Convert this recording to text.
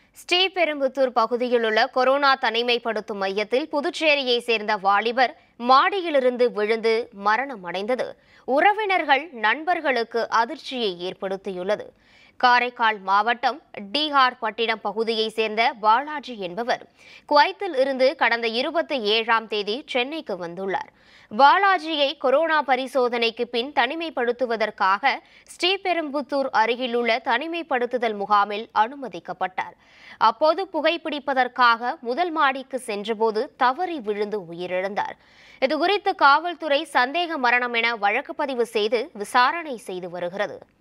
ஸ்ரீபெரும்புத்தூர் பகுதியில் உள்ள கொரோனா தனிமைப்படுத்தும் மையத்தில் புதுச்சேரியை சேர்ந்த வாலிபர் மாடியிலிருந்து விழுந்து மரணம் அடைந்தது உறவினர்கள் நண்பர்களுக்கு அதிர்ச்சியை ஏற்படுத்தியுள்ளது காரைக்கால் மாவட்டம் டிஹார் பட்டினம் பகுதியைச் சேர்ந்த பாலாஜி என்பவர் குவைத்தில் இருந்து கடந்த இருபத்தி ஏழாம் தேதி சென்னைக்கு வந்துள்ளார் பாலாஜியை கொரோனா பரிசோதனைக்கு பின் தனிமைப்படுத்துவதற்காக ஸ்ரீபெரும்புத்தூர் அருகிலுள்ள தனிமைப்படுத்துதல் முகாமில் அனுமதிக்கப்பட்டார் அப்போது புகைப்பிடிப்பதற்காக முதல் மாடிக்கு சென்றபோது தவறி விழுந்து உயிரிழந்தார் இதுகுறித்து காவல்துறை சந்தேக மரணம் என வழக்கு பதிவு செய்து விசாரணை செய்து வருகிறது